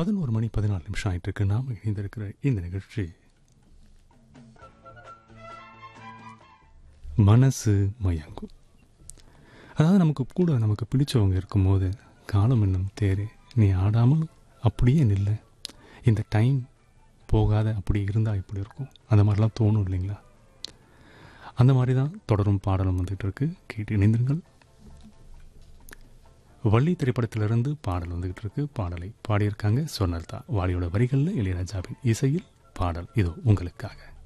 பதினோரு மணி பதினாலு நிமிஷம் ஆயிட்டு இருக்கு நாம இணைந்திருக்கிற இந்த நிகழ்ச்சி மனசு மயங்கும் அதாவது நமக்கு கூட நமக்கு பிடிச்சவங்க இருக்கும்போது காலம் என்னும் தேரே நீ ஆடாமல் அப்படியே நில்ல இந்த டைம் போகாத அப்படி இருந்தால் இப்படி இருக்கும் அந்த மாதிரிலாம் தோணும் இல்லைங்களா அந்த மாதிரி தான் தொடரும் பாடலும் வந்துகிட்டு இருக்கு கேட்டு இணைந்திருங்கள் வள்ளி திரைப்படத்திலிருந்து பாடல் வந்துகிட்டு இருக்கு பாடலை பாடியிருக்காங்க சொன்னர்தா வாலியோட வரிகளில் இளையராஜாவின் இசையில் பாடல் இதோ உங்களுக்காக